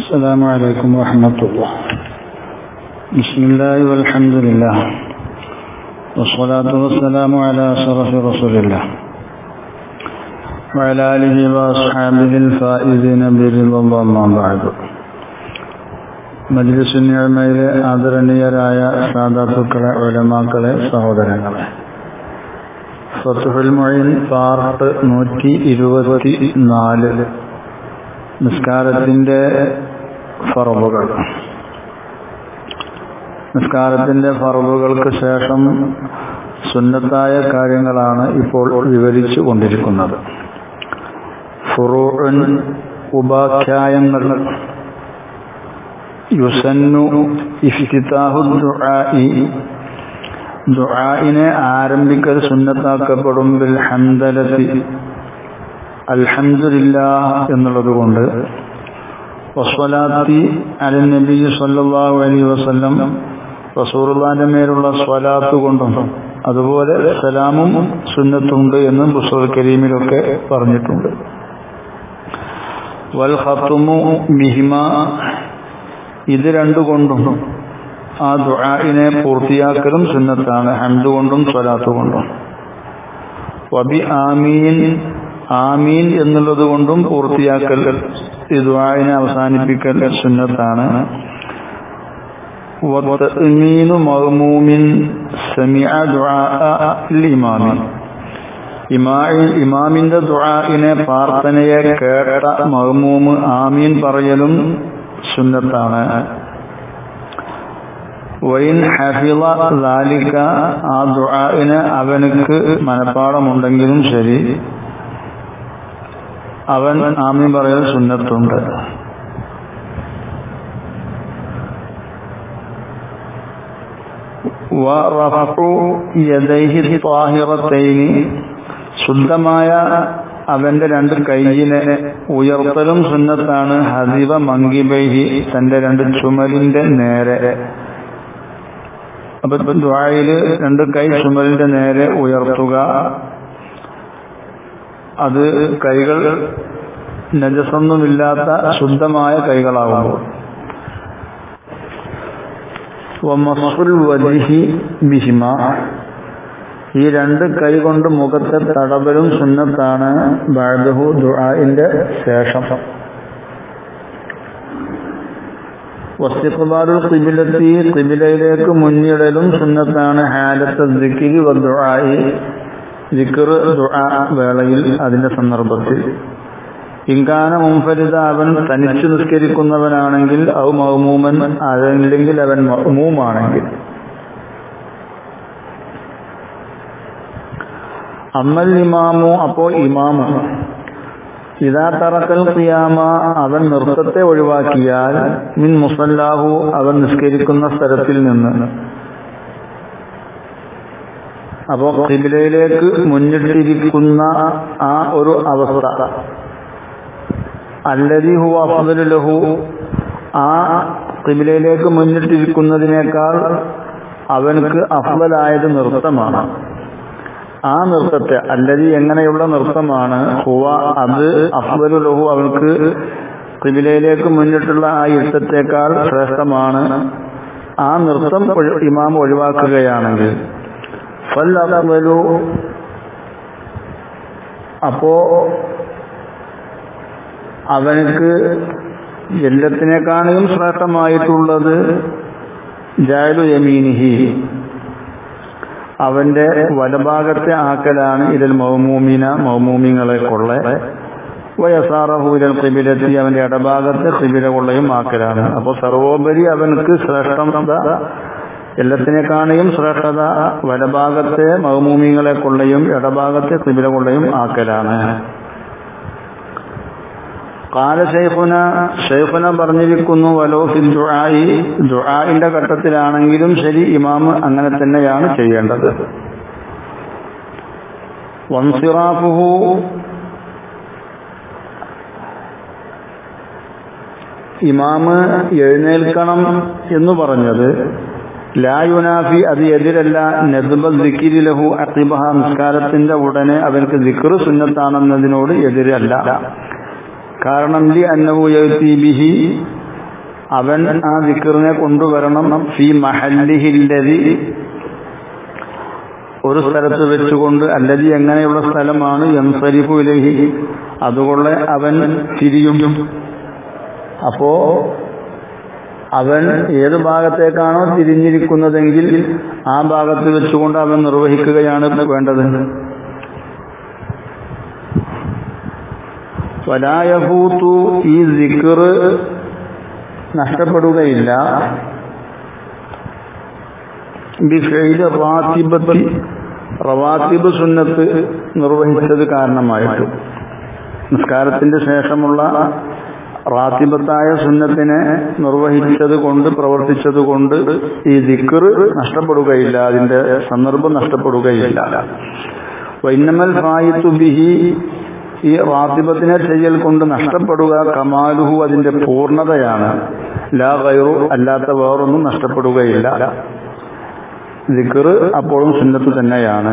السلام عليكم ورحمة الله بسم الله والحمد لله والصلاة والسلام على أشرف رسول الله وعلى آله وأصحابه الفائزين برضا الله أما بعد മജ്ലിസ് ഞാമയിലെ ആദരണീയരായ സാധാത്തുക്കളെ ഉലമാക്കളെ സഹോദരങ്ങളെ ഫത്തുഹുൽ മൊഴിൻ പാർട്ട് നൂറ്റി ഇരുപത്തി നാല് നിസ്കാരത്തിൻ്റെ ഫറവുകൾ നിസ്കാരത്തിൻ്റെ ഫറവുകൾക്ക് ശേഷം സുന്നത്തായ കാര്യങ്ങളാണ് ഇപ്പോൾ വിവരിച്ചു കൊണ്ടിരിക്കുന്നത് ഫുറൂൻ ഉപാഖ്യായങ്ങൾ യുസന്നു ഇഫ്തിതാഹു ദുആഇ ദുആഇനെ ആരംഭിക്കൽ സുന്നത്താക്കപ്പെടും ബിൽ ഹംദലത്തി അൽഹംദുലില്ലാ എന്നുള്ളത് കൊണ്ട് വസ്വലാത്തി അലൻ നബി സല്ലല്ലാഹു അലൈഹി വസല്ലം റസൂറുള്ളാന്റെ മേലുള്ള സ്വലാത്ത് കൊണ്ടും അതുപോലെ സലാമും സുന്നത്തുണ്ട് എന്ന് ബുസൂർ കരീമിലൊക്കെ പറഞ്ഞിട്ടുണ്ട് വൽ ഖത്തുമു ബിഹിമ ഇത് രണ്ടുകൊണ്ടും ആ ദുആഇനെ പൂർത്തിയാക്കലും സുന്നത്താണ് ഹംദ് കൊണ്ടും സ്വലാത്ത് കൊണ്ടും വബി ആമീൻ ആമീൻ എന്നുള്ളത് കൊണ്ടും പൂർത്തിയാക്കൽ ഈ ദുആഇനെ അവസാനിപ്പിക്കൽ സുന്നത്താണ് വതഅമീനു മഗ്മൂമിൻ സമിഅ ദുആഅ ഇമാമി ഇമാമിന്റെ ദുആഇനെ പ്രാർത്ഥനയെ കേട്ട മഗ്മൂമ് ആമീൻ പറയലും സുന്നത്താണ് വൈൻ ഹഫിള ലാലിക്ക ആ ദുആഇന് അവനക്ക് മനപ്പാടമുണ്ടെങ്കിലും ശരി അവൻ ആമീൻ പറയൽ സുന്നത്തുണ്ട് ശുദ്ധമായ അവന്റെ രണ്ട് കൈയിനെ ഉയർത്തലും സുന്നത്താണ് ഹദിവ മങ്കിബൈഹി തന്റെ രണ്ട് ചുമലിന്റെ നേരെ അപ്പൊ ദ്വായില് രണ്ട് കൈ ചുമലിന്റെ നേരെ ഉയർത്തുക അത് കൈകൾ നജസൊന്നുമില്ലാത്ത ശുദ്ധമായ കൈകളാകുമ്പോൾ ബിഹിമ ഈ രണ്ട് കൈ കൊണ്ട് മുഖത്തെ തടവലും സുന്നത്താണ് ബാദഹു ദുആഇന്റെ ശേഷം വസ്തിഖ്ബാലുൽ ഖിബിലത്തി ഖിബിലയിലേക്ക് മുന്നിടലും സുന്നത്താണ് ഹാലത്ത് ദിക്രി വ ദുആഇ ദിക്ർ ദുആ വേളയിൽ അതിന്റെ സന്ദർഭത്തിൽ ഇൻകാന മുൻഫരിദ അവൻ തനിച്ചു നിസ്കരിക്കുന്നവനാണെങ്കിൽ ഔ മഹ്മൂമൻ അതല്ലെങ്കിൽ അവൻ മഹ്മൂമാണെങ്കിൽ അമ്മൽ ഇമാമു അപ്പോ ഇമാമു ഇതാ തറക്കൽ ഖിയാമ അവൻ നൃത്തത്തെ ഒഴിവാക്കിയാൽ മിൻ മുസല്ലാഹു അവൻ നിസ്കരിക്കുന്ന സ്ഥലത്തിൽ നിന്ന് അപ്പോ ഖിബിലയിലേക്ക് മുന്നിട്ടിരിക്കുന്ന ആ ഒരു അവസ്ഥ അല്ലതി ഹു അഫ്ദലു ലഹു ആ ഖിബിലയിലേക്ക് മുന്നിട്ടിരിക്കുന്നതിനേക്കാൾ അവനക്ക് അഫ്ദലായത് നൃത്തമാണ് ആ നൃത്തത്തെ അല്ലതി എങ്ങനെയുള്ള നൃത്തമാണ് ഹുവ അത് അഫ്ദലു ലഹു അവൾക്ക് ഖിബിലയിലേക്ക് മുന്നിട്ടുള്ള ആ യുദ്ധത്തെക്കാൾ ശ്രേഷ്ഠമാണ് ആ നൃത്തം ഇമാം ഒഴിവാക്കുകയാണെങ്കിൽ ഫൽ അഫ്ദലു അപ്പോ അവനക്ക് എല്ലാത്തിനേക്കാളും ശ്രേഷ്ഠമായിട്ടുള്ളത് ജാലു യമീനിഹി അവന്റെ വലഭാഗത്തെ ആക്കലാണ് ഇതിൽ മൗമൂമിന മൗമൂമിങ്ങളെ കൊള്ള വയസാറഹൂരൽ കിബിലെത്തി അവന്റെ ഇടഭാഗത്ത് കിബില കൊള്ളയും ആക്കലാണ് അപ്പോൾ സർവോപരി അവനക്ക് ശ്രേഷ്ഠത എല്ലാത്തിനേക്കാണെയും ശ്രേഷ്ഠത വലഭാഗത്തെ മൗമൂമിങ്ങളെ കൊള്ളയും ഇടഭാഗത്തെ കിബില കൊള്ളയും ആക്കലാണ് കാല ഷെയ്ഖുന ഷെയ്ഖുന പറഞ്ഞിരിക്കുന്നു വലോഫിൽ ദുആയി ദുആഇന്റെ ഘട്ടത്തിലാണെങ്കിലും ശരി ഇമാമ് അങ്ങനെ തന്നെയാണ് ചെയ്യേണ്ടത് വൻസിറാഫുഹു ഇമാമ് എഴുന്നേൽക്കണം എന്ന് പറഞ്ഞത് ലായുനാഫി അത് എതിരല്ല നദ്ബൽ ദിക്കിരിലഹു അക്കിബഹ നിസ്കാരത്തിന്റെ ഉടനെ അവർക്ക് ദിക്റ് സുന്നത്താണെന്നതിനോട് എതിരല്ല കാരണം ലി അന്നഹു യഅതി ബിഹി അവൻ ആ ദിക്കറിനെ കൊണ്ടുവരണം ഫി മഹല്ലിഹില്ലതി ഒരു സ്ഥലത്ത് വെച്ചുകൊണ്ട് അല്ലതി എങ്ങനെയുള്ള സ്ഥലമാണ് എംസരിഫു ഇലഹി അതുകൊണ്ട് അവൻ തിരിയും അപ്പോ അവൻ ഏത് ഭാഗത്തേക്കാണോ തിരിഞ്ഞിരിക്കുന്നതെങ്കിൽ ആ ഭാഗത്ത് വെച്ചുകൊണ്ട് അവൻ നിർവഹിക്കുകയാണ് വേണ്ടത് വലായഭൂത്തു ഈ സിക്കർ നഷ്ടപ്പെടുകയില്ല ബിഫൈല് റാത്തിബത്തി റവാത്തിബ് സുന്നത്ത് നിർവഹിച്ചത് കാരണമായിട്ട് നിസ്കാരത്തിന്റെ ശേഷമുള്ള റാത്തിബത്തായ സുന്നത്തിനെ നിർവഹിച്ചത് കൊണ്ട് പ്രവർത്തിച്ചത് കൊണ്ട് ഈ ദിക്കർ നഷ്ടപ്പെടുകയില്ല അതിന്റെ സന്ദർഭം നഷ്ടപ്പെടുകയില്ല വൈന്നമൽ ഫായിത്തു ബിഹി ഈ റാത്തിബത്തിനെ ചെയ്യൽ കൊണ്ട് നഷ്ടപ്പെടുക കമാലുഹു അതിന്റെ പൂർണ്ണതയാണ് ലാ ഗൈറു അല്ലാത്ത വേറൊന്നും നഷ്ടപ്പെടുകയില്ല ദിക്കർ അപ്പോഴും സുന്നത്ത് തന്നെയാണ്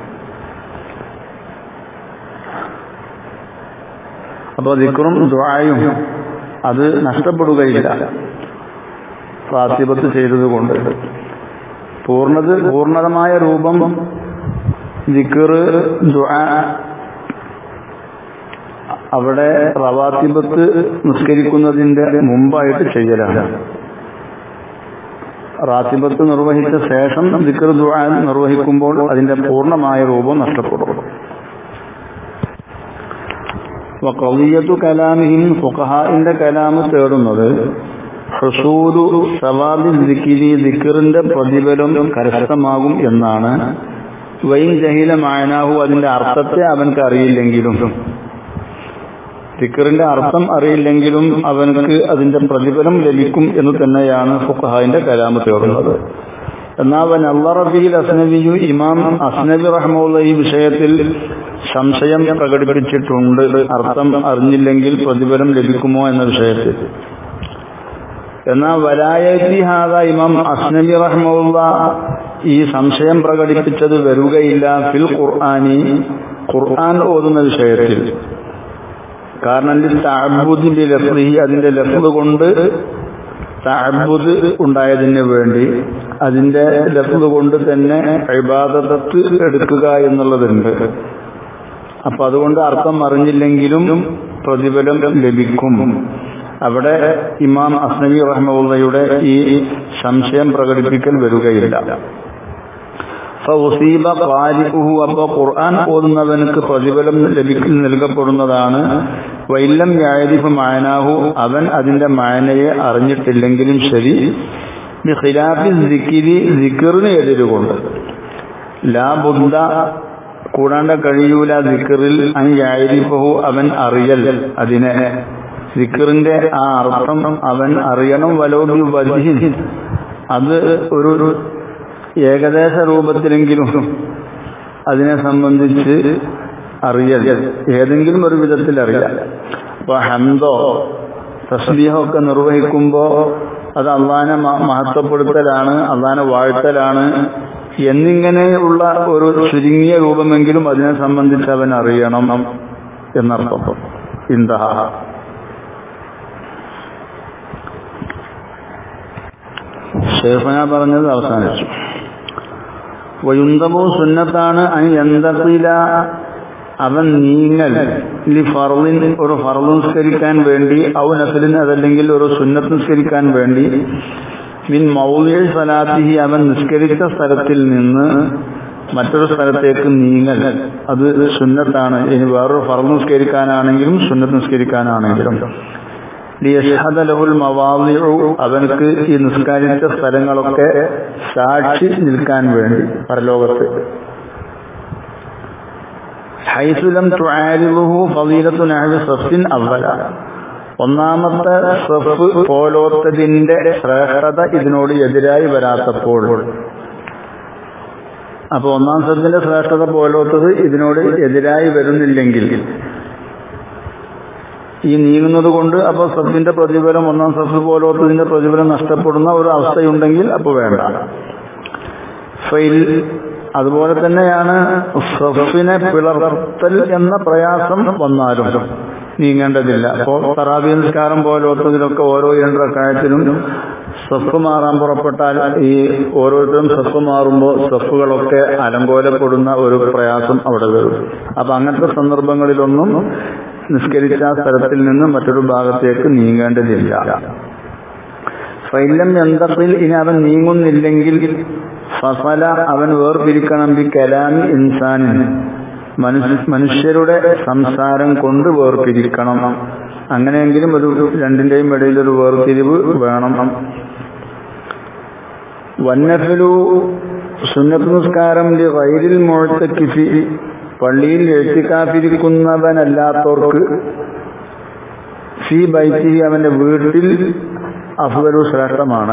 അപ്പോൾ ദിക്കറും ദ്വായും അത് നഷ്ടപ്പെടുകയില്ല പ്രാത്തിപത്ത് ചെയ്തതുകൊണ്ട് പൂർണ്ണത് പൂർണ്ണതമായ രൂപം ദിക്കർ ദ്വാ അവിടെ റവാത്തിബത്ത് നിസ്കരിക്കുന്നതിന്റെ മുമ്പായിട്ട് ചെയ്യലാണ് റാത്തിബത്ത് നിർവഹിച്ച ശേഷം ദിക്കർ ദുആ നിർവഹിക്കുമ്പോൾ അതിന്റെ പൂർണ്ണമായ രൂപം നഷ്ടപ്പെടും വഖളിയത്തു കലാമിഹിം ഫുഖഹാഇന്റെ കലാമ് തേടുന്നത് ഹുസൂദു സവാബി ദിക്കിരി ദിക്കറിന്റെ പ്രതിഫലം കരസ്ഥമാകും എന്നാണ് വൈൻ ജഹില മായനാഹു അതിന്റെ അർത്ഥത്തെ അവൻക്ക് അറിയില്ലെങ്കിലും ദിക്കറിന്റെ അർത്ഥം അറിയില്ലെങ്കിലും അവനക്ക് അതിന്റെ പ്രതിഫലം ലഭിക്കും എന്ന് തന്നെയാണ് ഫുഖഹാന്റെ കലാമ് തേടുന്നത് എന്നാൽ അവൻ അള്ളറബിയിൽ അസ്നബിയു ഇമാം അസ്നബി റഹ്മുള്ള ഈ വിഷയത്തിൽ സംശയം പ്രകടിപ്പിച്ചിട്ടുണ്ട് അർത്ഥം അറിഞ്ഞില്ലെങ്കിൽ പ്രതിഫലം ലഭിക്കുമോ എന്ന വിഷയത്തിൽ എന്നാൽ വലായത്തി ഹാദ ഇമാം അസ്നബി റഹ്മുള്ള ഈ സംശയം പ്രകടിപ്പിച്ചത് വരികയില്ല ഫിൽ ഖുർആാനി ഖുർആൻ ഓതുന്ന വിഷയത്തിൽ കാരണം താബുദിന്റെ ലഫ്ലിഹി അതിന്റെ ലഫ്ല് കൊണ്ട് താബുദ് ഉണ്ടായതിന് വേണ്ടി അതിന്റെ ലഫ്ല് കൊണ്ട് തന്നെ ഇബാദത്ത് എടുക്കുക എന്നുള്ളതുണ്ട് അപ്പൊ അതുകൊണ്ട് അർത്ഥം അറിഞ്ഞില്ലെങ്കിലും പ്രതിഫലം ലഭിക്കും അവിടെ ഇമാം അസ്നബി റഹ്മുള്ളയുടെ ഈ സംശയം പ്രകടിപ്പിക്കൽ വരികയില്ല ഫൗസീബ ഖാരിഖുഹു അപ്പോൾ ഖുർആൻ ഓതുന്നവനക്ക് പ്രതിഫലം ലഭിക്കൽ നൽകപ്പെടുന്നതാണ് വൈല്ലം യാരിഫ് മായനാഹു അവൻ അതിന്റെ മായനയെ അറിഞ്ഞിട്ടില്ലെങ്കിലും ശരി ഖിലാഫി സിക്കിരി സിക്കറിന് എതിരുകൊണ്ട് ലാ ബുദ്ധ കൂടാണ്ട് കഴിയൂല സിക്കറിൽ അൻ യാരിഫഹു അവൻ അറിയൽ അതിനെ സിക്കറിന്റെ ആ അർത്ഥം അവൻ അറിയണം വലോബി വജി അത് ഒരു ഏകദേശ രൂപത്തിലെങ്കിലും അതിനെ സംബന്ധിച്ച് അറിയൽ ഏതെങ്കിലും ഒരു വിധത്തിൽ അറിയാം അപ്പൊ ഹംദോ തസ്ബീഹോ ഒക്കെ നിർവഹിക്കുമ്പോ അത് അള്ളാനെ മഹത്വപ്പെടുത്തലാണ് അള്ളാനെ വാഴ്ത്തലാണ് എന്നിങ്ങനെയുള്ള ഒരു ചുരുങ്ങിയ രൂപമെങ്കിലും അതിനെ സംബന്ധിച്ച് അവൻ അറിയണം എന്നർത്ഥം ഇന്ദഹ ഷേഫന പറഞ്ഞത് അവസാനിച്ചു വയുന്തമോ സുന്നത്താണ് അനി എന്തത്തില അവൻ നീങ്ങൽ ലി ഫർലിൻ ഒരു ഫർള് നിസ്കരിക്കാൻ വേണ്ടി ഔ നഫലിൻ അതല്ലെങ്കിൽ ഒരു സുന്നത്ത് നിസ്കരിക്കാൻ വേണ്ടി മിൻ മൗലിയ സലാത്തിഹി അവൻ നിസ്കരിച്ച സ്ഥലത്തിൽ നിന്ന് മറ്റൊരു സ്ഥലത്തേക്ക് നീങ്ങൽ അത് സുന്നത്താണ് ഇനി വേറൊരു ഫർള് നിസ്കരിക്കാനാണെങ്കിലും സുന്നത്ത് നിസ്കരിക്കാനാണെങ്കിലും ലഹുൽ മവാദിഉ അവനക്ക് ഈ നിസ്കാരിച്ച സ്ഥലങ്ങളൊക്കെ സാക്ഷി നിൽക്കാൻ വേണ്ടി പരലോകത്ത് ഹൈസുലം തുആരിബുഹു ഫളീലത്തു നഹ്വി സഫിൻ അവല ഒന്നാമത്തെ സഫ് പോലോത്തതിന്റെ ശ്രേഷ്ഠത ഇതിനോട് എതിരായി വരാത്തപ്പോൾ അപ്പൊ ഒന്നാം സഫിന്റെ ശ്രേഷ്ഠത പോലോത്തത് ഇതിനോട് എതിരായി വരുന്നില്ലെങ്കിൽ ഈ നീങ്ങുന്നത് കൊണ്ട് അപ്പോൾ സഫിന്റെ പ്രതിഫലം ഒന്നാം സഫ് പോലോത്തതിന്റെ പ്രതിഫലം നഷ്ടപ്പെടുന്ന ഒരു അവസ്ഥയുണ്ടെങ്കിൽ അപ്പോൾ വേണ്ട ഫൈൽ അതുപോലെ തന്നെയാണ് സഫിനെ പിളർത്തൽ എന്ന പ്രയാസം വന്നാലും നീങ്ങേണ്ടതില്ല അപ്പോ തറാബി നിസ്കാരം പോലോത്തതിലൊക്കെ ഓരോ രണ്ട് റക്കായത്തിനും സഫ് മാറാൻ പുറപ്പെട്ടാൽ ഈ ഓരോരുത്തരും സഫ് മാറുമ്പോൾ സഫുകളൊക്കെ അലങ്കോലപ്പെടുന്ന ഒരു പ്രയാസം അവിടെ വരും അപ്പൊ അങ്ങനത്തെ സന്ദർഭങ്ങളിലൊന്നും നിസ്കരിച്ച ആ സ്ഥലത്തിൽ നിന്ന് മറ്റൊരു ഭാഗത്തേക്ക് നീങ്ങേണ്ടതില്ല ഫൈലം യന്ത്രത്തിൽ ഇനി അവൻ നീങ്ങുന്നില്ലെങ്കിൽ ഫസല അവൻ വേർപിരിക്കണം ബി കലാമി ഇൻസാനിന് മനുഷ്യരുടെ സംസാരം കൊണ്ട് വേർപിരിക്കണം അങ്ങനെയെങ്കിലും ഒരു രണ്ടിന്റെയും ഇടയിൽ ഒരു വേർതിരിവ് വേണം വന്നഫലു സുന്നത്ത് നിസ്കാരം വൈരിൽ മുഴത്തക്കിഫി പള്ളിയിൽ എഴുത്തിക്കാത്തിരിക്കുന്നവനല്ലാത്തവർക്ക് ഫി ബൈത്തി അവന്റെ വീട്ടിൽ അഫ്ഗലു ശ്രേഷ്ഠമാണ്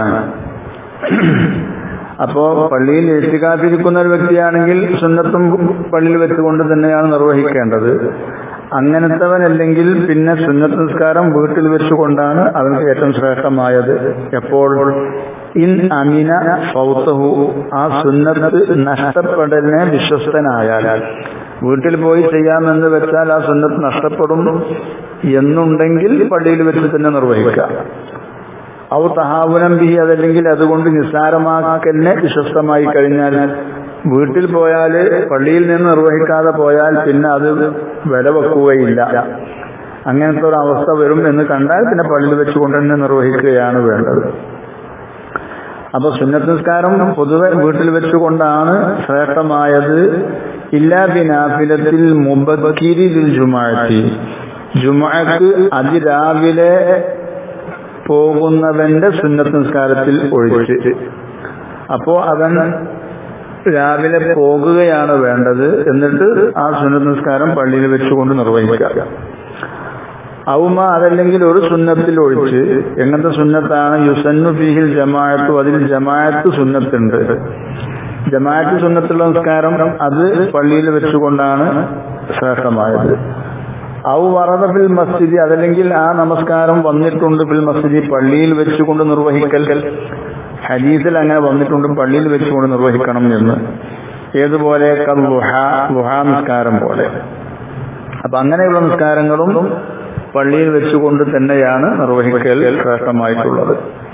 അപ്പോ പള്ളിയിൽ എഴുത്തിക്കാത്തിരിക്കുന്ന ഒരു വ്യക്തിയാണെങ്കിൽ സുന്നത്തും പള്ളിയിൽ വെച്ചുകൊണ്ട് തന്നെയാണ് നിർവഹിക്കേണ്ടത് അങ്ങനത്തവനല്ലെങ്കിൽ പിന്നെ സുന്നത്ത് നിസ്കാരം വീട്ടിൽ വെച്ചുകൊണ്ടാണ് അവർക്ക് ഏറ്റവും ശ്രേഷ്ഠമായത് എപ്പോൾ ഇൻ അമിന ഫൗത്തഹു ആ സുന്നത്ത് നഷ്ടപ്പെടലിനെ വിശ്വസ്തനായാൽ വീട്ടിൽ പോയി ചെയ്യാമെന്ന് വെച്ചാൽ ആ സുന്നത്ത് നഷ്ടപ്പെടും എന്നുണ്ടെങ്കിൽ പള്ളിയിൽ വെച്ച് തന്നെ നിർവഹിക്കുക ഔ തഹാവുനം ബി അതല്ലെങ്കിൽ അതുകൊണ്ട് നിസ്സാരമാക്കലിനെ വിശ്വസ്തമായി കഴിഞ്ഞാൽ വീട്ടിൽ പോയാൽ പള്ളിയിൽ നിന്ന് നിർവഹിക്കാതെ പോയാൽ പിന്നെ അത് വില വെക്കുകയില്ല അങ്ങനത്തെ ഒരു അവസ്ഥ വരും എന്ന് കണ്ടാൽ പിന്നെ പള്ളിയിൽ വെച്ചുകൊണ്ട് തന്നെ നിർവഹിക്കുകയാണ് വേണ്ടത് അപ്പൊ സുന്നത്ത് നിസ്കാരം പൊതുവെ വീട്ടിൽ വെച്ചുകൊണ്ടാണ് ശ്രേഷ്ഠമായത് ഇല്ലാ ബിനാഫിലത്തിൽ മുബക്കിരിൽ ജുമാഴത്തി ജുമാക്ക് അതിരാവിലെ പോകുന്നവന്റെ സുന്നത്ത് നിസ്കാരത്തിൽ ഒഴിച്ച് അപ്പോ അവൻ രാവിലെ പോകുകയാണ് വേണ്ടത് എന്നിട്ട് ആ സുന്നത്ത് നിസ്കാരം പള്ളിയിൽ വെച്ചുകൊണ്ട് നിർവഹിക്കുക ഔമ അതല്ലെങ്കിൽ ഒരു സുന്നത്തിൽ ഒഴിച്ച് എങ്ങനത്തെ സുന്നത്താണ് യുസന്നു ഫീഹിൽ ജമാഅത്തു അതിൽ ജമാഅത്ത് സുന്നത്തുണ്ട് ജമാഅത്ത് സുന്നത്തുള്ള നമസ്കാരം അത് പള്ളിയിൽ വെച്ചുകൊണ്ടാണ് ശ്രേഷ്ഠമായത് ഔ വറദ ഫിൽ മസ്ജിദ് അതല്ലെങ്കിൽ ആ നമസ്കാരം വന്നിട്ടുണ്ട് ഫിൽ മസ്ജിദ് പള്ളിയിൽ വെച്ചുകൊണ്ട് നിർവഹിക്കൽ ഹദീസിൽ അങ്ങനെ വന്നിട്ടുണ്ട് പള്ളിയിൽ വെച്ചുകൊണ്ട് നിർവഹിക്കണം എന്ന് ഏതുപോലെ വുഹാ നിസ്കാരം പോലെ അപ്പൊ അങ്ങനെയുള്ള നിസ്കാരങ്ങളും പള്ളിയിൽ വെച്ചുകൊണ്ട് തന്നെയാണ് നിർവഹിക്കൽ ശ്രേഷ്ഠമായിട്ടുള്ളത്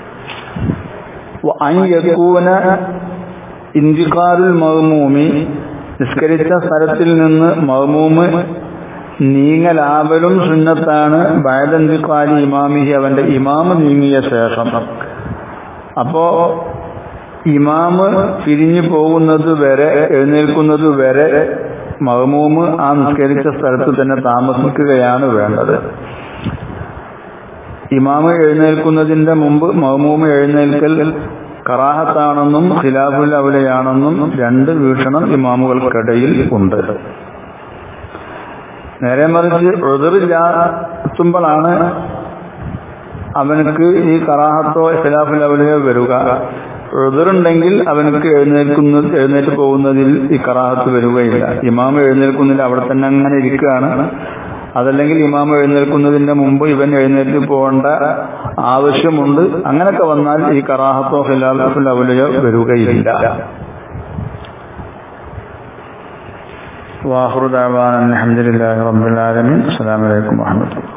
ഇന്തിക്കാറുൽ മഹ്മൂമി നിസ്കരിച്ച സ്ഥലത്തിൽ നിന്ന് മഹ്മൂമ് നീങ്ങലാവലും സുന്നത്താണ് ബയദന്തിക്കാലി ഇമാമിഹി അവന്റെ ഇമാമ് നീങ്ങിയ ശേഷം അപ്പോ ഇമാമ് പിരിഞ്ഞു പോകുന്നത് വരെ എഴുന്നേൽക്കുന്നത് വരെ മഹമൂമ് ആ നിസ്കരിച്ച സ്ഥലത്ത് തന്നെ താമസിക്കുകയാണ് വേണ്ടത് ഇമാമ് എഴുന്നേൽക്കുന്നതിന്റെ മുമ്പ് മഹമൂമ് എഴുന്നേൽക്കൽ കറാഹത്താണെന്നും ഖിലാഫുൽ അവലയാണെന്നും രണ്ട് വീക്ഷണം ഇമാമുകൾക്കിടയിൽ ഉണ്ട് നേരെ മറിച്ച് എതിറില്ലാത്തുമ്പോഴാണ് അവനക്ക് ഈ കറാഹത്തോ ഖിലാഫുൽ അവലയോ വരിക എതിറുണ്ടെങ്കിൽ അവനക്ക് എഴുന്നേൽക്കുന്ന എഴുന്നേറ്റ് പോകുന്നതിൽ ഈ കറാഹത്ത് വരികയില്ല ഇമാം എഴുന്നേൽക്കുന്നതിൽ അവിടെ തന്നെ അങ്ങനെ ഇരിക്കുകയാണ് അതല്ലെങ്കിൽ ഇമാം എഴുന്നേൽക്കുന്നതിന്റെ മുമ്പ് ഇവൻ എഴുന്നേറ്റ് പോകേണ്ട ആവശ്യമുണ്ട് അങ്ങനൊക്കെ വന്നാൽ ഈ കറാഹത്തോ ഖിലാഫുൽ അവലയോ വരികയില്ല വാഹുദാൻ അലഹമുല്ലാ റബ്ബുലാലമീൻ അസ്സാം വലൈക്കും വാഹമത്തുള്ള